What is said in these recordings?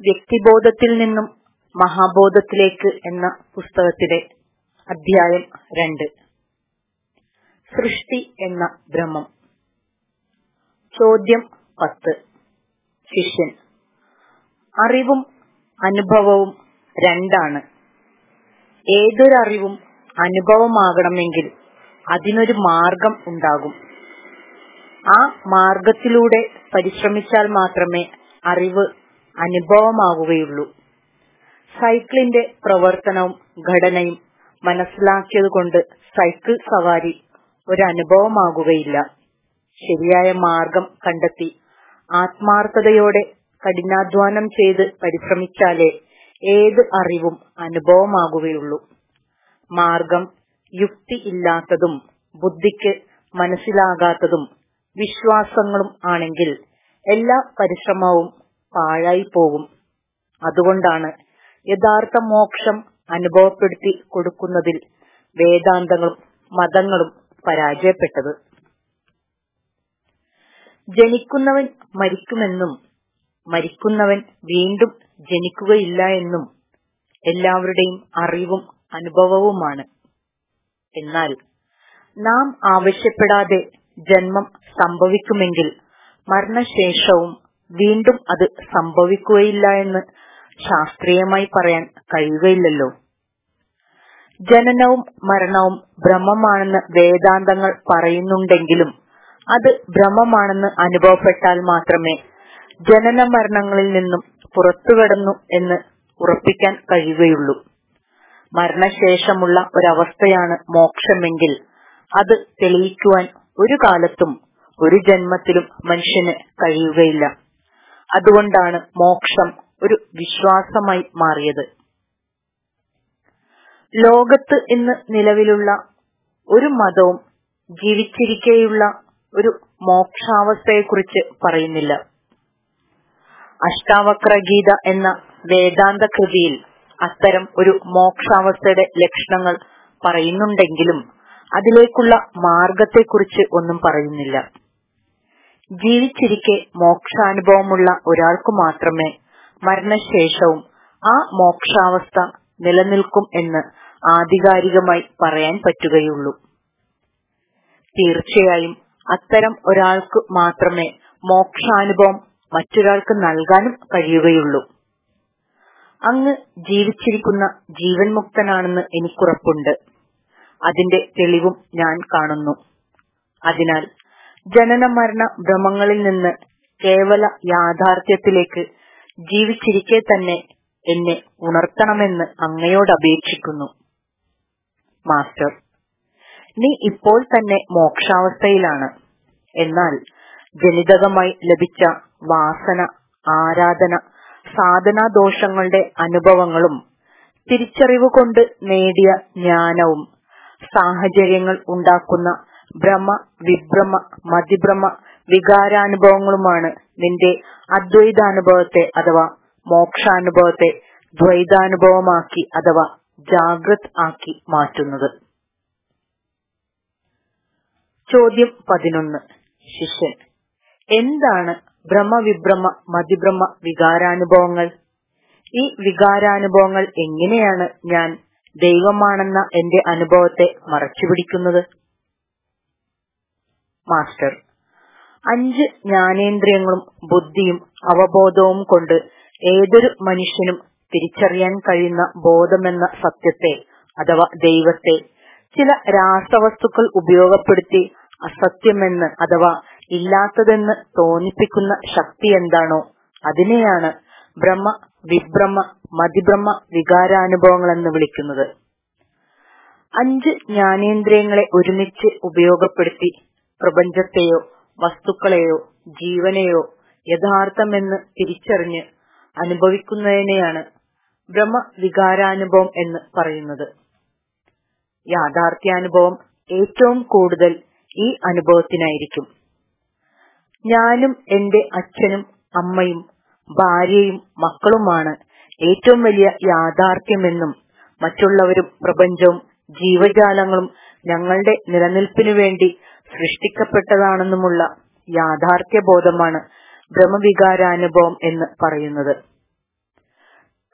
വ്യക്തിബോധത്തിൽ നിന്നും മഹാബോധത്തിലേക്ക് എന്ന പുസ്തകത്തിലെ അധ്യായം രണ്ട് സൃഷ്ടി എന്ന ഭ്രമം ചോദ്യം പത്ത് ശിഷ്യൻ അറിവും അനുഭവവും രണ്ടാണ് ഏതൊരറിവും അനുഭവമാകണമെങ്കിൽ അതിനൊരു മാർഗം ഉണ്ടാകും ആ മാർഗത്തിലൂടെ പരിശ്രമിച്ചാൽ മാത്രമേ അറിവ് അനുഭവമാകുകയുള്ളൂ സൈക്കിളിന്റെ പ്രവർത്തനവും ഘടനയും മനസ്സിലാക്കിയതുകൊണ്ട് സൈക്കിൾ സവാരി ഒരു അനുഭവമാകുകയില്ല ശരിയായ മാർഗം കണ്ടെത്തി ആത്മാർത്ഥതയോടെ കഠിനാധ്വാനം ചെയ്ത് പരിശ്രമിച്ചാലേ ഏത് അറിവും അനുഭവമാകുകയുള്ളൂ മാർഗം യുക്തി ഇല്ലാത്തതും ബുദ്ധിക്ക് മനസ്സിലാകാത്തതും വിശ്വാസങ്ങളും ആണെങ്കിൽ എല്ലാ പരിശ്രമവും പാഴായി പോകും അതുകൊണ്ടാണ് യഥാർത്ഥ മോക്ഷം അനുഭവപ്പെടുത്തി കൊടുക്കുന്നതിൽ വേദാന്തങ്ങളും മതങ്ങളും പരാജയപ്പെട്ടത് ജനിക്കുന്നവൻ മരിക്കുമെന്നും മരിക്കുന്നവൻ വീണ്ടും ജനിക്കുകയില്ല എന്നും എല്ലാവരുടെയും അറിവും അനുഭവവുമാണ് എന്നാൽ നാം ആവശ്യപ്പെടാതെ ജന്മം സംഭവിക്കുമെങ്കിൽ മരണശേഷവും വീണ്ടും അത് സംഭവിക്കുകയില്ല എന്ന് ശാസ്ത്രീയമായി പറയാൻ കഴിയുകയില്ലല്ലോ ജനനവും മരണവും ഭ്രമമാണെന്ന് വേദാന്തങ്ങൾ പറയുന്നുണ്ടെങ്കിലും അത് ഭ്രമമാണെന്ന് അനുഭവപ്പെട്ടാൽ മാത്രമേ ജനന മരണങ്ങളിൽ നിന്നും പുറത്തുകടന്നു എന്ന് ഉറപ്പിക്കാൻ കഴിയുകയുള്ളൂ മരണശേഷമുള്ള ഒരവസ്ഥയാണ് മോക്ഷമെങ്കിൽ അത് തെളിയിക്കുവാൻ ഒരു കാലത്തും ഒരു ജന്മത്തിലും മനുഷ്യന് കഴിയുകയില്ല അതുകൊണ്ടാണ് മോക്ഷം ഒരു വിശ്വാസമായി മാറിയത് ലോകത്ത് ഇന്ന് നിലവിലുള്ള ഒരു മതവും ജീവിച്ചിരിക്കെയുള്ള ഒരു മോക്ഷാവസ്ഥയെക്കുറിച്ച് പറയുന്നില്ല അഷ്ടാവക്ര ഗീത എന്ന വേദാന്ത കൃതിയിൽ അത്തരം ഒരു മോക്ഷാവസ്ഥയുടെ ലക്ഷണങ്ങൾ പറയുന്നുണ്ടെങ്കിലും അതിലേക്കുള്ള മാർഗത്തെക്കുറിച്ച് ഒന്നും പറയുന്നില്ല ജീവിച്ചിരിക്കെ മോക്ഷാനുഭവമുള്ള ഒരാൾക്ക് മാത്രമേ മരണശേഷവും ആ മോക്ഷാവസ്ഥ നിലനിൽക്കും എന്ന് ആധികാരികമായി പറയാൻ പറ്റുകയുള്ളൂ തീർച്ചയായും അത്തരം ഒരാൾക്ക് മാത്രമേ മോക്ഷാനുഭവം മറ്റൊരാൾക്ക് നൽകാനും കഴിയുകയുള്ളൂ അങ്ങ് ജീവിച്ചിരിക്കുന്ന ജീവൻ മുക്തനാണെന്ന് എനിക്കുറപ്പുണ്ട് അതിന്റെ തെളിവും ഞാൻ കാണുന്നു അതിനാൽ ജനന മരണ ഭ്രമങ്ങളിൽ നിന്ന് കേവല യാഥാർത്ഥ്യത്തിലേക്ക് ജീവിച്ചിരിക്കെ തന്നെ എന്നെ ഉണർത്തണമെന്ന് അങ്ങയോട് അപേക്ഷിക്കുന്നു മാസ്റ്റർ നീ ഇപ്പോൾ തന്നെ മോക്ഷാവസ്ഥയിലാണ് എന്നാൽ ജനിതകമായി ലഭിച്ച വാസന ആരാധന സാധനാദോഷങ്ങളുടെ അനുഭവങ്ങളും തിരിച്ചറിവ് കൊണ്ട് നേടിയ ജ്ഞാനവും സാഹചര്യങ്ങൾ ഉണ്ടാക്കുന്ന ഭ്രമ വിഭ്രമ മതിഭ്രമ വികാരാനുഭവങ്ങളുമാണ് നിന്റെ അദ്വൈതാനുഭവത്തെ അഥവാ മോക്ഷാനുഭവത്തെ ദ്വൈതാനുഭവമാക്കി അഥവാ ജാഗ്രത് ആക്കി മാറ്റുന്നത് ചോദ്യം പതിനൊന്ന് ശിഷ്യൻ എന്താണ് ഭ്രമവിഭ്രമ മതിഭ്രമ വികാരാനുഭവങ്ങൾ ഈ വികാരാനുഭവങ്ങൾ എങ്ങനെയാണ് ഞാൻ ദൈവമാണെന്ന എന്റെ അനുഭവത്തെ മറച്ചുപിടിക്കുന്നത് മാസ്റ്റർ അഞ്ച് ജ്ഞാനേന്ദ്രിയങ്ങളും ബുദ്ധിയും അവബോധവും കൊണ്ട് ഏതൊരു മനുഷ്യനും തിരിച്ചറിയാൻ കഴിയുന്ന ബോധമെന്ന സത്യത്തെ അഥവാ ദൈവത്തെ ചില രാസവസ്തുക്കൾ ഉപയോഗപ്പെടുത്തി അസത്യമെന്ന് അഥവാ ഇല്ലാത്തതെന്ന് തോന്നിപ്പിക്കുന്ന ശക്തി എന്താണോ അതിനെയാണ് ഭ്രമ വിഭ്രമ മതിഭ്രമ വികാരാനുഭവങ്ങൾ എന്ന് വിളിക്കുന്നത് അഞ്ച് ജ്ഞാനേന്ദ്രിയങ്ങളെ ഒരുമിച്ച് ഉപയോഗപ്പെടുത്തി പ്രപഞ്ചത്തെയോ വസ്തുക്കളെയോ ജീവനെയോ യഥാർത്ഥമെന്ന് തിരിച്ചറിഞ്ഞ് അനുഭവിക്കുന്നതിനെയാണ് ഭ്രമ വികാരാനുഭവം എന്ന് പറയുന്നത് യാഥാർത്ഥ്യാനുഭവം ഏറ്റവും കൂടുതൽ ഈ അനുഭവത്തിനായിരിക്കും ഞാനും എന്റെ അച്ഛനും അമ്മയും ഭാര്യയും മക്കളുമാണ് ഏറ്റവും വലിയ യാഥാർത്ഥ്യമെന്നും മറ്റുള്ളവരും പ്രപഞ്ചവും ജീവജാലങ്ങളും ഞങ്ങളുടെ നിലനിൽപ്പിനു വേണ്ടി സൃഷ്ടിക്കപ്പെട്ടതാണെന്നുമുള്ള യാഥാർത്ഥ്യ ബോധമാണ് ഭ്രമവികാരാനുഭവം എന്ന് പറയുന്നത്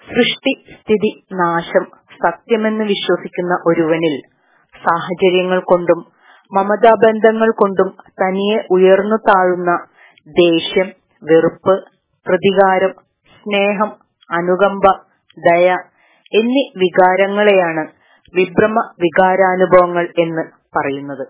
സൃഷ്ടി സ്ഥിതി നാശം സത്യമെന്ന് വിശ്വസിക്കുന്ന ഒരുവനിൽ സാഹചര്യങ്ങൾ കൊണ്ടും മമതാബന്ധങ്ങൾ കൊണ്ടും തനിയെ ഉയർന്നു താഴുന്ന ദേഷ്യം വെറുപ്പ് പ്രതികാരം സ്നേഹം അനുകമ്പ ദയ എന്നീ വികാരങ്ങളെയാണ് വിഭ്രമ വികാരാനുഭവങ്ങൾ എന്ന് പറയുന്നത്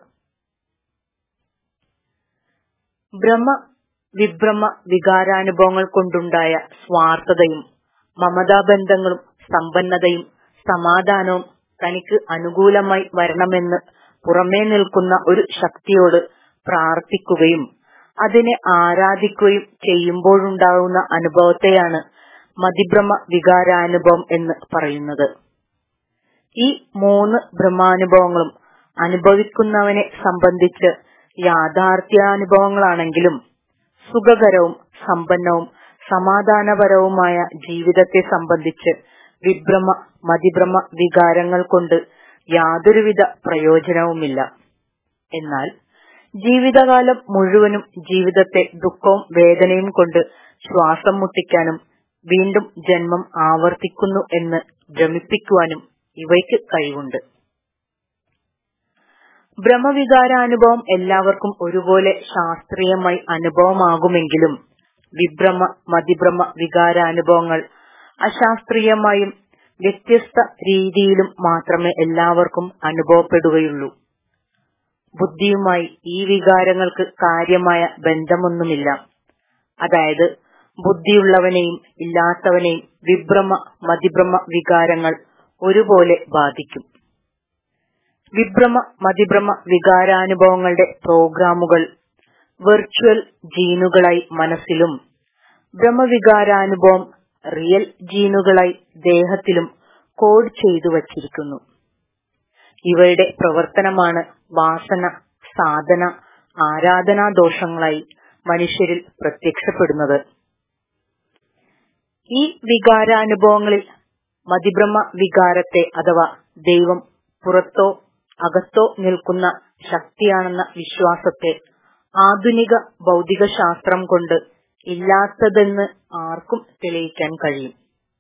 ബ്രഹ്മ വിഭ്രമ വികാരാനുഭവങ്ങൾ കൊണ്ടുണ്ടായ സ്വാർത്ഥതയും മമതാബന്ധങ്ങളും സമ്പന്നതയും സമാധാനവും തനിക്ക് അനുകൂലമായി വരണമെന്ന് പുറമേ നിൽക്കുന്ന ഒരു ശക്തിയോട് പ്രാർത്ഥിക്കുകയും അതിനെ ആരാധിക്കുകയും ചെയ്യുമ്പോഴുണ്ടാകുന്ന അനുഭവത്തെയാണ് മതിഭ്രമ വികാരാനുഭവം എന്ന് പറയുന്നത് ഈ മൂന്ന് ബ്രഹ്മാനുഭവങ്ങളും അനുഭവിക്കുന്നവനെ സംബന്ധിച്ച് യാഥാർത്ഥ്യാനുഭവങ്ങളാണെങ്കിലും സുഖകരവും സമ്പന്നവും സമാധാനപരവുമായ ജീവിതത്തെ സംബന്ധിച്ച് വിഭ്രമ മതിഭ്രമ വികാരങ്ങൾ കൊണ്ട് യാതൊരുവിധ പ്രയോജനവുമില്ല എന്നാൽ ജീവിതകാലം മുഴുവനും ജീവിതത്തെ ദുഃഖവും വേദനയും കൊണ്ട് ശ്വാസം മുട്ടിക്കാനും വീണ്ടും ജന്മം ആവർത്തിക്കുന്നു എന്ന് ഭ്രമിപ്പിക്കുവാനും ഇവയ്ക്ക് കഴിവുണ്ട് ബ്രഹ്മവികാരാനുഭവം എല്ലാവർക്കും ഒരുപോലെ ശാസ്ത്രീയമായി അനുഭവമാകുമെങ്കിലും വിഭ്രമ മതിഭ്രമ വികാരാനുഭവങ്ങൾ അശാസ്ത്രീയമായും വ്യത്യസ്ത രീതിയിലും മാത്രമേ എല്ലാവർക്കും അനുഭവപ്പെടുകയുള്ളൂ ബുദ്ധിയുമായി ഈ വികാരങ്ങൾക്ക് കാര്യമായ ബന്ധമൊന്നുമില്ല അതായത് ബുദ്ധിയുള്ളവനെയും ഇല്ലാത്തവനെയും വിഭ്രമ മതിഭ്രമ വികാരങ്ങൾ ഒരുപോലെ ബാധിക്കും വിഭ്രമ മതിഭ്രമ വികാരാനുഭവങ്ങളുടെ പ്രോഗ്രാമുകൾ വെർച്വൽ ജീനുകളായി മനസ്സിലും ബ്രഹ്മവികാരാനുഭവം റിയൽ ജീനുകളായി ദേഹത്തിലും കോഡ് ചെയ്തു വച്ചിരിക്കുന്നു ഇവയുടെ പ്രവർത്തനമാണ് വാസന സാധന ആരാധനാ ദോഷങ്ങളായി മനുഷ്യരിൽ പ്രത്യക്ഷപ്പെടുന്നത് ഈ വികാരാനുഭവങ്ങളിൽ മതിഭ്രമ വികാരത്തെ അഥവാ ദൈവം പുറത്തോ അകത്തോ നിൽക്കുന്ന ശക്തിയാണെന്ന വിശ്വാസത്തെ ആധുനിക ഭൗതിക ശാസ്ത്രം കൊണ്ട് ഇല്ലാത്തതെന്ന് ആർക്കും തെളിയിക്കാൻ കഴിയും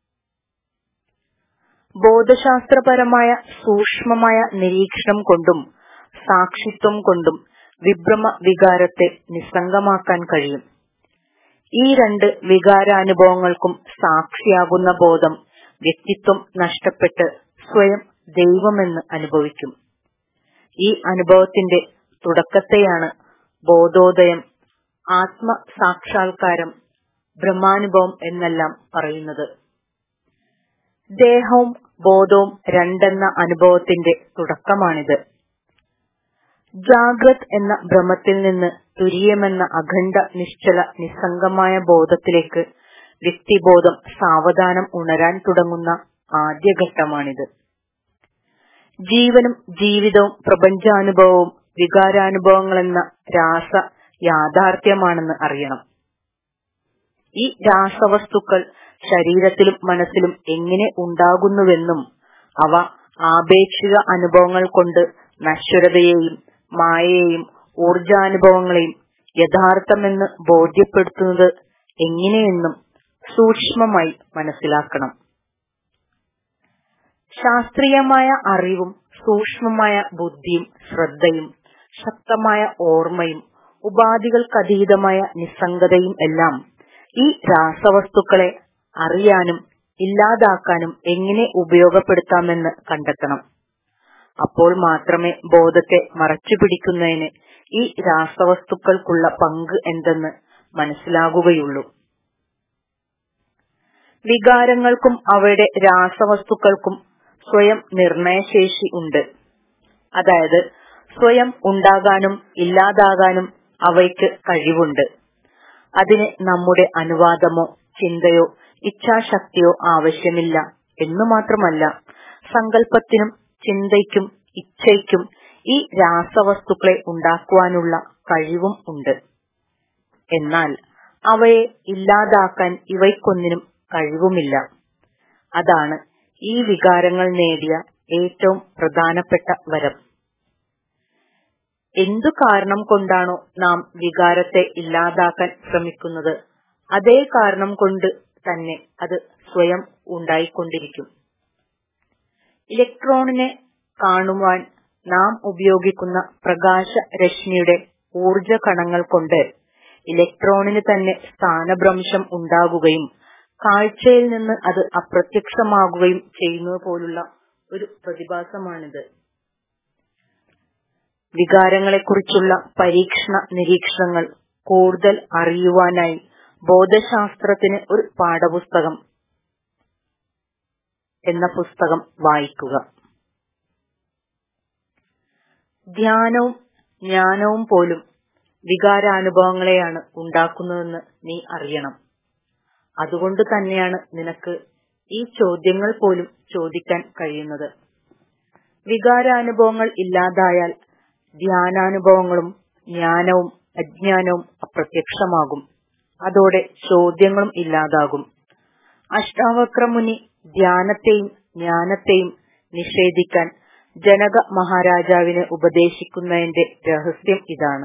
ബോധശാസ്ത്രപരമായ സൂക്ഷ്മമായ നിരീക്ഷണം കൊണ്ടും സാക്ഷിത്വം കൊണ്ടും വിഭ്രമ വികാരത്തെ നിസ്സംഗമാക്കാൻ കഴിയും ഈ രണ്ട് വികാരാനുഭവങ്ങൾക്കും സാക്ഷിയാകുന്ന ബോധം വ്യക്തിത്വം നഷ്ടപ്പെട്ട് സ്വയം ദൈവമെന്ന് അനുഭവിക്കും ഈ അനുഭവത്തിന്റെ തുടക്കത്തെയാണ് ബോധോദയം ആത്മ സാക്ഷാത്കാരം ബ്രഹ്മാനുഭവം എന്നെല്ലാം പറയുന്നത് ദേഹവും ബോധവും രണ്ടെന്ന അനുഭവത്തിന്റെ തുടക്കമാണിത് ജാഗ്രത് എന്ന ഭ്രമത്തിൽ നിന്ന് തുര്യമെന്ന അഖണ്ഡ നിശ്ചല നിസ്സംഗമായ ബോധത്തിലേക്ക് വ്യക്തിബോധം സാവധാനം ഉണരാൻ തുടങ്ങുന്ന ആദ്യഘട്ടമാണിത് ജീവനും ജീവിതവും പ്രപഞ്ചാനുഭവവും വികാരാനുഭവങ്ങളെന്ന രാസ യാഥാർത്ഥ്യമാണെന്ന് അറിയണം ഈ രാസവസ്തുക്കൾ ശരീരത്തിലും മനസ്സിലും എങ്ങനെ ഉണ്ടാകുന്നുവെന്നും അവ ആപേക്ഷിക അനുഭവങ്ങൾ കൊണ്ട് നശ്വരതയെയും മായയെയും ഊർജാനുഭവങ്ങളെയും യഥാർത്ഥമെന്ന് ബോധ്യപ്പെടുത്തുന്നത് എങ്ങനെയെന്നും സൂക്ഷ്മമായി മനസ്സിലാക്കണം ശാസ്ത്രീയമായ അറിവും സൂക്ഷ്മമായ ബുദ്ധിയും ശ്രദ്ധയും ശക്തമായ ഓർമ്മയും ഉപാധികൾക്കതീതമായ നിസ്സംഗതയും എല്ലാം ഈ രാസവസ്തുക്കളെ അറിയാനും ഇല്ലാതാക്കാനും എങ്ങനെ ഉപയോഗപ്പെടുത്താമെന്ന് കണ്ടെത്തണം അപ്പോൾ മാത്രമേ ബോധത്തെ മറച്ചുപിടിക്കുന്നതിന് ഈ രാസവസ്തുക്കൾക്കുള്ള പങ്ക് എന്തെന്ന് മനസ്സിലാകുകയുള്ളൂ വികാരങ്ങൾക്കും അവയുടെ രാസവസ്തുക്കൾക്കും സ്വയം നിർണയശേഷി ഉണ്ട് അതായത് സ്വയം ഉണ്ടാകാനും ഇല്ലാതാകാനും അവയ്ക്ക് കഴിവുണ്ട് അതിന് നമ്മുടെ അനുവാദമോ ചിന്തയോ ഇച്ഛാശക്തിയോ ആവശ്യമില്ല എന്നു മാത്രമല്ല സങ്കല്പത്തിനും ചിന്തയ്ക്കും ഇച്ഛയ്ക്കും ഈ രാസവസ്തുക്കളെ ഉണ്ടാക്കുവാനുള്ള കഴിവും ഉണ്ട് എന്നാൽ അവയെ ഇല്ലാതാക്കാൻ ഇവയ്ക്കൊന്നിനും കഴിവുമില്ല അതാണ് ഈ വികാരങ്ങൾ നേടിയ ഏറ്റവും പ്രധാനപ്പെട്ട വരം എന്തു കാരണം കൊണ്ടാണോ നാം വികാരത്തെ ഇല്ലാതാക്കാൻ ശ്രമിക്കുന്നത് അതേ കാരണം കൊണ്ട് തന്നെ അത് സ്വയം ഉണ്ടായിക്കൊണ്ടിരിക്കും ഇലക്ട്രോണിനെ കാണുവാൻ നാം ഉപയോഗിക്കുന്ന പ്രകാശ രശ്മിയുടെ ഊർജ കണങ്ങൾ കൊണ്ട് ഇലക്ട്രോണിന് തന്നെ സ്ഥാനഭ്രംശം ഉണ്ടാകുകയും കാഴ്ചയിൽ നിന്ന് അത് അപ്രത്യക്ഷമാകുകയും ചെയ്യുന്നത് പോലുള്ള ഒരു പ്രതിഭാസമാണിത് വികാരങ്ങളെക്കുറിച്ചുള്ള പരീക്ഷണ നിരീക്ഷണങ്ങൾ കൂടുതൽ അറിയുവാനായി ബോധശാസ്ത്രത്തിന് ഒരു പാഠപുസ്തകം എന്ന പുസ്തകം വായിക്കുക ധ്യാനവും ജ്ഞാനവും പോലും വികാരാനുഭവങ്ങളെയാണ് ഉണ്ടാക്കുന്നതെന്ന് നീ അറിയണം അതുകൊണ്ട് തന്നെയാണ് നിനക്ക് ഈ ചോദ്യങ്ങൾ പോലും ചോദിക്കാൻ കഴിയുന്നത് വികാരാനുഭവങ്ങൾ ഇല്ലാതായാൽ ധ്യാനാനുഭവങ്ങളും ജ്ഞാനവും അജ്ഞാനവും അപ്രത്യക്ഷമാകും അതോടെ ചോദ്യങ്ങളും ഇല്ലാതാകും അഷ്ടാവക്രമുനി ധ്യാനത്തെയും ജ്ഞാനത്തെയും നിഷേധിക്കാൻ ജനക മഹാരാജാവിനെ ഉപദേശിക്കുന്നതിന്റെ രഹസ്യം ഇതാണ്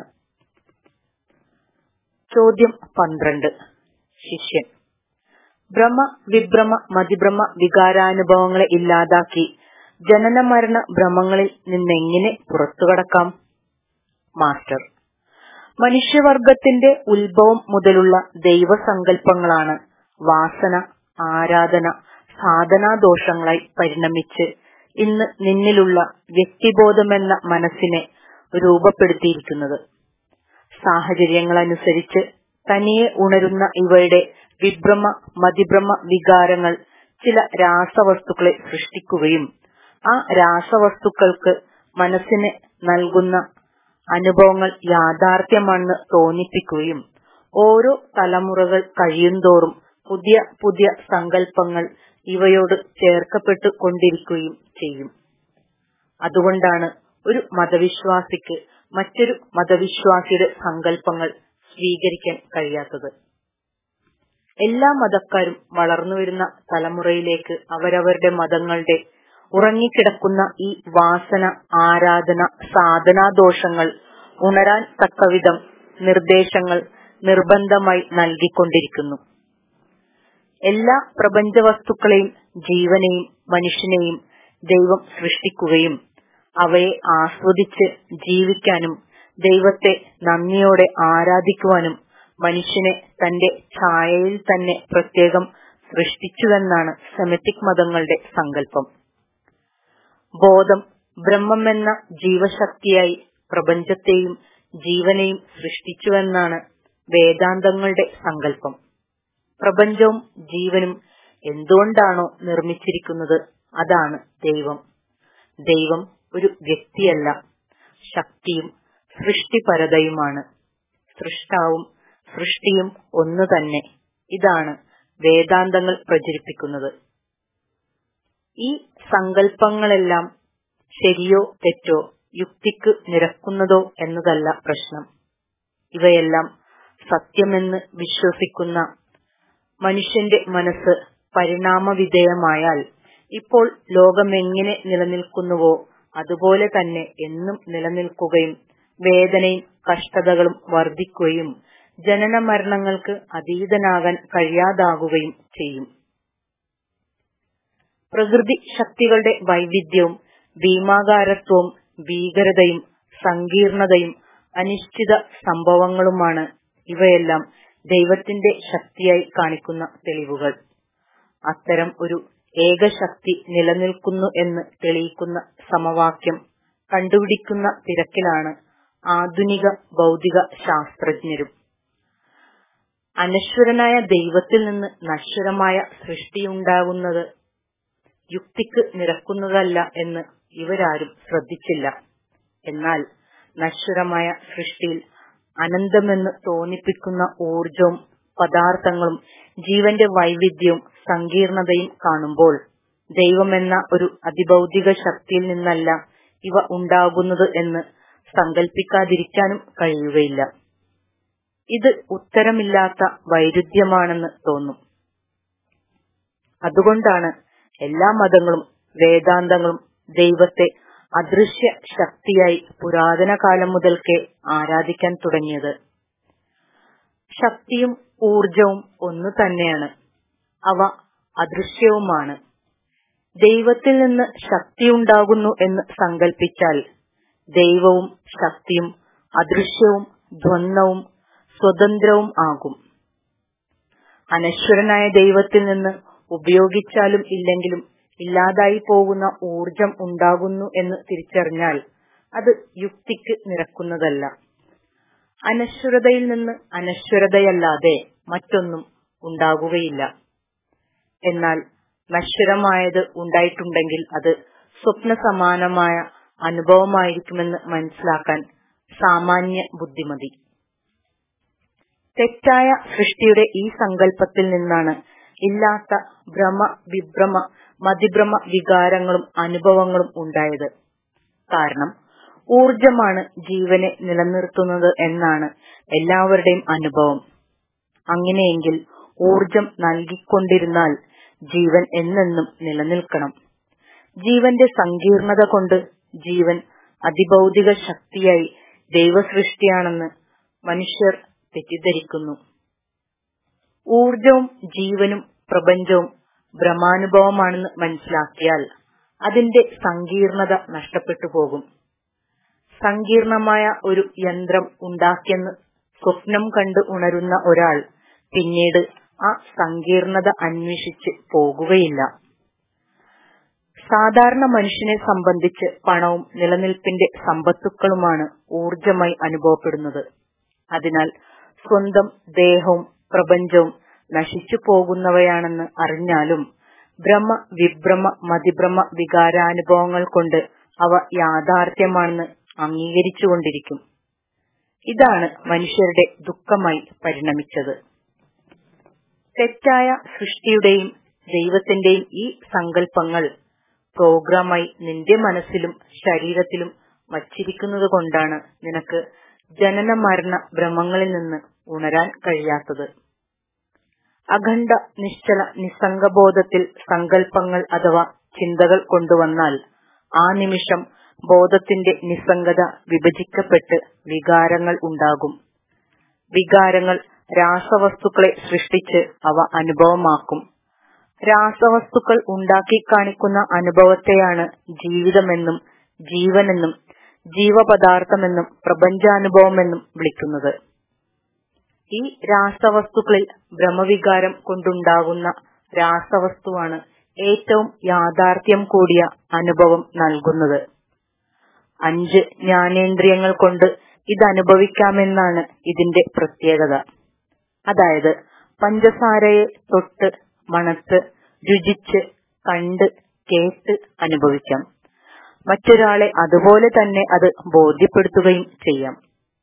ചോദ്യം പന്ത്രണ്ട് ശിഷ്യൻ ഭ്രമ വിഭ്രമ മതിഭ്രമ വികാരാനുഭവങ്ങളെ ഇല്ലാതാക്കി ജനന മരണ ഭ്രമങ്ങളിൽ നിന്നെങ്ങനെ പുറത്തുകടക്കാം മാസ്റ്റർ മനുഷ്യവർഗത്തിന്റെ ഉത്ഭവം മുതലുള്ള ദൈവസങ്കല്പങ്ങളാണ് വാസന ആരാധന സാധനാദോഷങ്ങളായി പരിണമിച്ച് ഇന്ന് നിന്നിലുള്ള വ്യക്തിബോധമെന്ന മനസ്സിനെ രൂപപ്പെടുത്തിയിരിക്കുന്നത് സാഹചര്യങ്ങളനുസരിച്ച് തനിയെ ഉണരുന്ന ഇവയുടെ വിഭ്രമ മതിഭ്രമ വികാരങ്ങൾ ചില രാസവസ്തുക്കളെ സൃഷ്ടിക്കുകയും ആ രാസവസ്തുക്കൾക്ക് മനസ്സിന് നൽകുന്ന അനുഭവങ്ങൾ യാഥാർത്ഥ്യമാണെന്ന് തോന്നിപ്പിക്കുകയും ഓരോ തലമുറകൾ കഴിയുന്തോറും പുതിയ പുതിയ സങ്കല്പങ്ങൾ ഇവയോട് ചേർക്കപ്പെട്ടു കൊണ്ടിരിക്കുകയും ചെയ്യും അതുകൊണ്ടാണ് ഒരു മതവിശ്വാസിക്ക് മറ്റൊരു മതവിശ്വാസിയുടെ സങ്കല്പങ്ങൾ സ്വീകരിക്കാൻ കഴിയാത്തത് എല്ലാ മതക്കാരും വളർന്നുവരുന്ന തലമുറയിലേക്ക് അവരവരുടെ മതങ്ങളുടെ ഉറങ്ങിക്കിടക്കുന്ന ഈ വാസന ആരാധന സാധനാദോഷങ്ങൾ ഉണരാൻ തക്കവിധം നിർദ്ദേശങ്ങൾ നിർബന്ധമായി നൽകിക്കൊണ്ടിരിക്കുന്നു എല്ലാ പ്രപഞ്ച വസ്തുക്കളെയും ജീവനെയും മനുഷ്യനെയും ദൈവം സൃഷ്ടിക്കുകയും അവയെ ആസ്വദിച്ച് ജീവിക്കാനും ദൈവത്തെ നന്ദിയോടെ ആരാധിക്കുവാനും മനുഷ്യനെ തന്റെ ഛായയിൽ തന്നെ പ്രത്യേകം സൃഷ്ടിച്ചുവെന്നാണ് സെമിറ്റിക് മതങ്ങളുടെ സങ്കല്പം ബോധം ബ്രഹ്മമെന്ന ജീവശക്തിയായി പ്രപഞ്ചത്തെയും ജീവനെയും സൃഷ്ടിച്ചുവെന്നാണ് വേദാന്തങ്ങളുടെ സങ്കല്പം പ്രപഞ്ചവും ജീവനും എന്തുകൊണ്ടാണോ നിർമ്മിച്ചിരിക്കുന്നത് അതാണ് ദൈവം ദൈവം ഒരു വ്യക്തിയല്ല ശക്തിയും സൃഷ്ടിപരതയുമാണ് സൃഷ്ടാവും സൃഷ്ടിയും ഒന്നു തന്നെ ഇതാണ് വേദാന്തങ്ങൾ പ്രചരിപ്പിക്കുന്നത് ഈ സങ്കല്പങ്ങളെല്ലാം ശരിയോ തെറ്റോ യുക്തിക്ക് നിരക്കുന്നതോ എന്നതല്ല പ്രശ്നം ഇവയെല്ലാം സത്യമെന്ന് വിശ്വസിക്കുന്ന മനുഷ്യന്റെ മനസ്സ് പരിണാമവിധേയമായാൽ ഇപ്പോൾ ലോകമെങ്ങനെ നിലനിൽക്കുന്നുവോ അതുപോലെ തന്നെ എന്നും നിലനിൽക്കുകയും വേദനയും കഷ്ടതകളും വർദ്ധിക്കുകയും ജനന മരണങ്ങൾക്ക് അതീതനാകാൻ കഴിയാതാകുകയും ചെയ്യും പ്രകൃതി ശക്തികളുടെ വൈവിധ്യവും ഭീമാകാരത്വവും ഭീകരതയും സങ്കീർണതയും അനിശ്ചിത സംഭവങ്ങളുമാണ് ഇവയെല്ലാം ദൈവത്തിന്റെ ശക്തിയായി കാണിക്കുന്ന തെളിവുകൾ അത്തരം ഒരു ഏകശക്തി നിലനിൽക്കുന്നു എന്ന് തെളിയിക്കുന്ന സമവാക്യം കണ്ടുപിടിക്കുന്ന തിരക്കിലാണ് ആധുനിക ഭൗതിക ശാസ്ത്രജ്ഞരും അനശ്വരനായ ദൈവത്തിൽ നിന്ന് നശ്വരമായ സൃഷ്ടിയുണ്ടാകുന്നത് യുക്തിക്ക് നിരക്കുന്നതല്ല എന്ന് ഇവരാരും ശ്രദ്ധിച്ചില്ല എന്നാൽ നശ്വരമായ സൃഷ്ടിയിൽ അനന്തമെന്ന് തോന്നിപ്പിക്കുന്ന ഊർജവും പദാർത്ഥങ്ങളും ജീവന്റെ വൈവിധ്യവും സങ്കീർണതയും കാണുമ്പോൾ ദൈവമെന്ന ഒരു അതിഭൗതിക ശക്തിയിൽ നിന്നല്ല ഇവ ഉണ്ടാകുന്നത് എന്ന് സങ്കല്പിക്കാതിരിക്കാനും കഴിയുകയില്ല ഇത് ഉത്തരമില്ലാത്ത വൈരുദ്ധ്യമാണെന്ന് തോന്നും അതുകൊണ്ടാണ് എല്ലാ മതങ്ങളും വേദാന്തങ്ങളും ദൈവത്തെ അദൃശ്യ ശക്തിയായി പുരാതന കാലം മുതൽക്കേ ആരാധിക്കാൻ തുടങ്ങിയത് ശക്തിയും ഊർജവും ഒന്നു തന്നെയാണ് അവ അദൃശ്യവുമാണ് ദൈവത്തിൽ നിന്ന് ശക്തിയുണ്ടാകുന്നു എന്ന് സങ്കൽപ്പിച്ചാൽ ദൈവവും ശക്തിയും അദൃശ്യവും ദ്വന്ദ്വും സ്വതന്ത്രവും ആകും അനശ്വരനായ ദൈവത്തിൽ നിന്ന് ഉപയോഗിച്ചാലും ഇല്ലെങ്കിലും ഇല്ലാതായി പോകുന്ന ഊർജം ഉണ്ടാകുന്നു എന്ന് തിരിച്ചറിഞ്ഞാൽ അത് യുക്തിക്ക് നിരക്കുന്നതല്ല അനശ്വരതയിൽ നിന്ന് അനശ്വരതയല്ലാതെ മറ്റൊന്നും ഉണ്ടാകുകയില്ല എന്നാൽ നശ്വരമായത് ഉണ്ടായിട്ടുണ്ടെങ്കിൽ അത് സ്വപ്ന സമാനമായ അനുഭവമായിരിക്കുമെന്ന് മനസ്സിലാക്കാൻ സാമാന്യ ബുദ്ധിമതി തെറ്റായ സൃഷ്ടിയുടെ ഈ സങ്കല്പത്തിൽ നിന്നാണ് ഇല്ലാത്ത ഭ്രമ വിഭ്രമ മതിഭ്രമ വികാരങ്ങളും അനുഭവങ്ങളും ഉണ്ടായത് കാരണം ഊർജമാണ് ജീവനെ നിലനിർത്തുന്നത് എന്നാണ് എല്ലാവരുടെയും അനുഭവം അങ്ങനെയെങ്കിൽ ഊർജം നൽകിക്കൊണ്ടിരുന്നാൽ ജീവൻ എന്നെന്നും നിലനിൽക്കണം ജീവന്റെ സങ്കീർണത കൊണ്ട് ജീവൻ അതിഭൗതിക ശക്തിയായി ദൈവസൃഷ്ടിയാണെന്ന് മനുഷ്യർ തെറ്റിദ്ധരിക്കുന്നു ഊർജവും ജീവനും പ്രപഞ്ചവും ഭ്രമാനുഭവമാണെന്ന് മനസ്സിലാക്കിയാൽ അതിന്റെ സങ്കീർണത നഷ്ടപ്പെട്ടു പോകും സങ്കീർണമായ ഒരു യന്ത്രം ഉണ്ടാക്കിയെന്ന് സ്വപ്നം കണ്ട് ഉണരുന്ന ഒരാൾ പിന്നീട് ആ സങ്കീർണത അന്വേഷിച്ച് പോകുകയില്ല സാധാരണ മനുഷ്യനെ സംബന്ധിച്ച് പണവും നിലനിൽപ്പിന്റെ സമ്പത്തുക്കളുമാണ് ഊർജമായി അനുഭവപ്പെടുന്നത് അതിനാൽ സ്വന്തം ദേഹവും പ്രപഞ്ചവും നശിച്ചു പോകുന്നവയാണെന്ന് അറിഞ്ഞാലും ഭ്രമ വിഭ്രമ മതിഭ്രമ വികാരാനുഭവങ്ങൾ കൊണ്ട് അവ യാഥാർത്ഥ്യമാണെന്ന് അംഗീകരിച്ചുകൊണ്ടിരിക്കും ഇതാണ് മനുഷ്യരുടെ ദുഃഖമായി പരിണമിച്ചത് തെറ്റായ സൃഷ്ടിയുടെയും ദൈവത്തിന്റെയും ഈ സങ്കല്പങ്ങൾ പ്രോഗ്രാമായി നിന്റെ മനസ്സിലും ശരീരത്തിലും വച്ചിരിക്കുന്നത് കൊണ്ടാണ് നിനക്ക് ജനന മരണ ഭ്രമങ്ങളിൽ നിന്ന് ഉണരാൻ കഴിയാത്തത് അഖണ്ഡ നിശ്ചല നിസ്സംഗബോധത്തിൽ സങ്കല്പങ്ങൾ അഥവാ ചിന്തകൾ കൊണ്ടുവന്നാൽ ആ നിമിഷം ബോധത്തിന്റെ നിസ്സംഗത വിഭജിക്കപ്പെട്ട് വികാരങ്ങൾ ഉണ്ടാകും വികാരങ്ങൾ രാസവസ്തുക്കളെ സൃഷ്ടിച്ച് അവ അനുഭവമാക്കും രാസവസ്തുക്കൾ ഉണ്ടാക്കി കാണിക്കുന്ന അനുഭവത്തെയാണ് ജീവിതമെന്നും ജീവനെന്നും ജീവപദാർത്ഥമെന്നും പ്രപഞ്ചാനുഭവമെന്നും വിളിക്കുന്നത് ഈ രാസവസ്തുക്കളിൽ ഭ്രമവികാരം കൊണ്ടുണ്ടാകുന്ന രാസവസ്തുവാണ് ഏറ്റവും യാഥാർത്ഥ്യം കൂടിയ അനുഭവം നൽകുന്നത് അഞ്ച് ജ്ഞാനേന്ദ്രിയങ്ങൾ കൊണ്ട് ഇതനുഭവിക്കാമെന്നാണ് ഇതിന്റെ പ്രത്യേകത അതായത് പഞ്ചസാരയെ തൊട്ട് മണത്ത് രുചിച്ച് കണ്ട് കേട്ട് അനുഭവിക്കാം മറ്റൊരാളെ അതുപോലെ തന്നെ അത് ബോധ്യപ്പെടുത്തുകയും ചെയ്യാം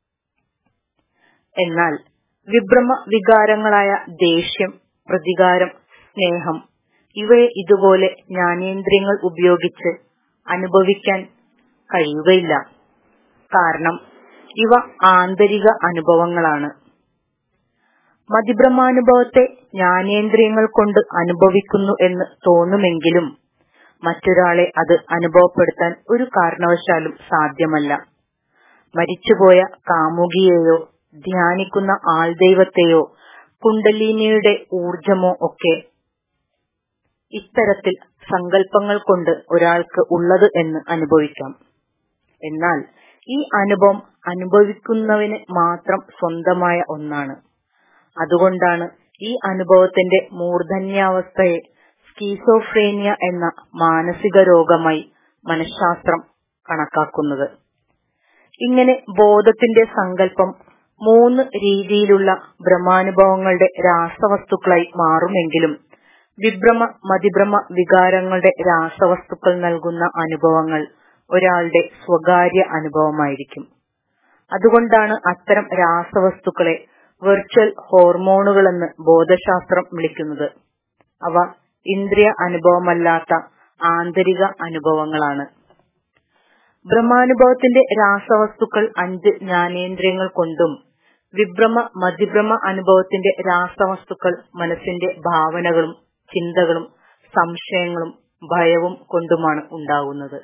എന്നാൽ വിഭ്രമ വികാരങ്ങളായ ദേഷ്യം പ്രതികാരം സ്നേഹം ഇവയെ ഇതുപോലെ ജ്ഞാനേന്ദ്രിയങ്ങൾ ഉപയോഗിച്ച് അനുഭവിക്കാൻ കഴിയുകയില്ല കാരണം ഇവ ആന്തരിക അനുഭവങ്ങളാണ് മതിഭ്രമാനുഭവത്തെ ജ്ഞാനേന്ദ്രിയങ്ങൾ കൊണ്ട് അനുഭവിക്കുന്നു എന്ന് തോന്നുമെങ്കിലും മറ്റൊരാളെ അത് അനുഭവപ്പെടുത്താൻ ഒരു കാരണവശാലും സാധ്യമല്ല മരിച്ചുപോയ കാമുകിയെയോ ധ്യാനിക്കുന്ന ആൾദൈവത്തെയോ കുണ്ടലിനിയുടെ ഊർജമോ ഒക്കെ ഇത്തരത്തിൽ സങ്കല്പങ്ങൾ കൊണ്ട് ഒരാൾക്ക് ഉള്ളത് എന്ന് അനുഭവിക്കാം എന്നാൽ ഈ അനുഭവം അനുഭവിക്കുന്നവന് മാത്രം സ്വന്തമായ ഒന്നാണ് അതുകൊണ്ടാണ് ഈ അനുഭവത്തിന്റെ മൂർധന്യാവസ്ഥയെ സ്കീസോഫ്രേനിയ എന്ന മാനസിക രോഗമായി മനഃശാസ്ത്രം കണക്കാക്കുന്നത് ഇങ്ങനെ ബോധത്തിന്റെ സങ്കല്പം മൂന്ന് രീതിയിലുള്ള ഭ്രമാനുഭവങ്ങളുടെ രാസവസ്തുക്കളായി മാറുമെങ്കിലും വിഭ്രമ മതിഭ്രമ വികാരങ്ങളുടെ രാസവസ്തുക്കൾ നൽകുന്ന അനുഭവങ്ങൾ ഒരാളുടെ സ്വകാര്യ അനുഭവമായിരിക്കും അതുകൊണ്ടാണ് അത്തരം രാസവസ്തുക്കളെ വെർച്വൽ ഹോർമോണുകളെന്ന് ബോധശാസ്ത്രം വിളിക്കുന്നത് അവ ഇന്ദ്രിയ അനുഭവമല്ലാത്ത ആന്തരിക അനുഭവങ്ങളാണ് ബ്രഹ്മാനുഭവത്തിന്റെ രാസവസ്തുക്കൾ അഞ്ച് ജ്ഞാനേന്ദ്രിയങ്ങൾ കൊണ്ടും വിഭ്രമ മതിഭ്രമ അനുഭവത്തിന്റെ രാസവസ്തുക്കൾ മനസ്സിന്റെ ഭാവനകളും ചിന്തകളും സംശയങ്ങളും ഭയവും കൊണ്ടുമാണ് ഉണ്ടാകുന്നത്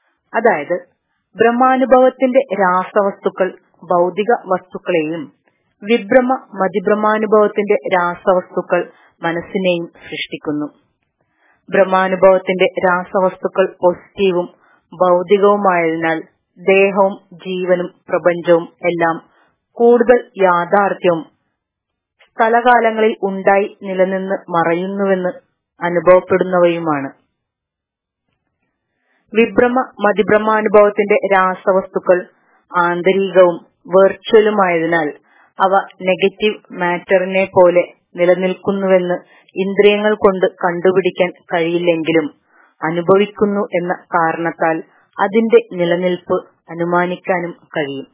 അതായത് ബ്രഹ്മാനുഭവത്തിന്റെ രാസവസ്തുക്കൾ ഭൗതിക വസ്തുക്കളെയും വിഭ്രമ മതിഭ്രമാനുഭവത്തിന്റെ രാസവസ്തുക്കൾ മനസ്സിനെയും സൃഷ്ടിക്കുന്നു ഭ്രമാനുഭവത്തിന്റെ രാസവസ്തുക്കൾ പോസിറ്റീവും ഭൗതികവുമായതിനാൽ ദേഹവും ജീവനും പ്രപഞ്ചവും എല്ലാം കൂടുതൽ യാഥാർത്ഥ്യവും സ്ഥലകാലങ്ങളിൽ ഉണ്ടായി നിലനിന്ന് മറയുന്നുവെന്ന് അനുഭവപ്പെടുന്നവയുമാണ് വിഭ്രമ മതിഭ്രമാനുഭവത്തിന്റെ രാസവസ്തുക്കൾ ആന്തരികവും വെർച്വലുമായതിനാൽ അവ നെഗറ്റീവ് മാറ്ററിനെ പോലെ നിലനിൽക്കുന്നുവെന്ന് ഇന്ദ്രിയങ്ങൾ കൊണ്ട് കണ്ടുപിടിക്കാൻ കഴിയില്ലെങ്കിലും അനുഭവിക്കുന്നു എന്ന കാരണത്താൽ അതിന്റെ നിലനിൽപ്പ് അനുമാനിക്കാനും കഴിയും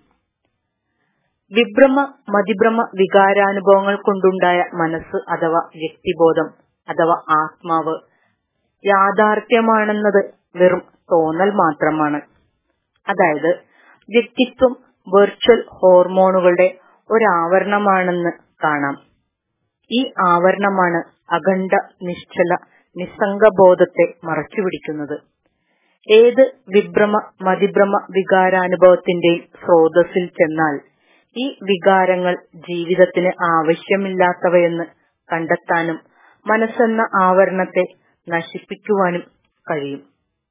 വിഭ്രമ മതിഭ്രമ വികാരാനുഭവങ്ങൾ കൊണ്ടുണ്ടായ മനസ്സ് അഥവാ വ്യക്തിബോധം അഥവാ ആത്മാവ് യാഥാർത്ഥ്യമാണെന്നത് വെറും തോന്നൽ മാത്രമാണ് അതായത് വ്യക്തിത്വം വെർച്വൽ ഹോർമോണുകളുടെ ഒരാവരണമാണെന്ന് കാണാം ഈ ആവരണമാണ് അഖണ്ഡ നിശ്ചല നിസ്സംഗബോധത്തെ മറച്ചുപിടിക്കുന്നത് ഏത് വിഭ്രമ മതിഭ്രമ വികാരാനുഭവത്തിന്റെയും സ്രോതസ്സിൽ ചെന്നാൽ ഈ വികാരങ്ങൾ ജീവിതത്തിന് ആവശ്യമില്ലാത്തവയെന്ന് കണ്ടെത്താനും മനസ്സെന്ന ആവരണത്തെ നശിപ്പിക്കുവാനും കഴിയും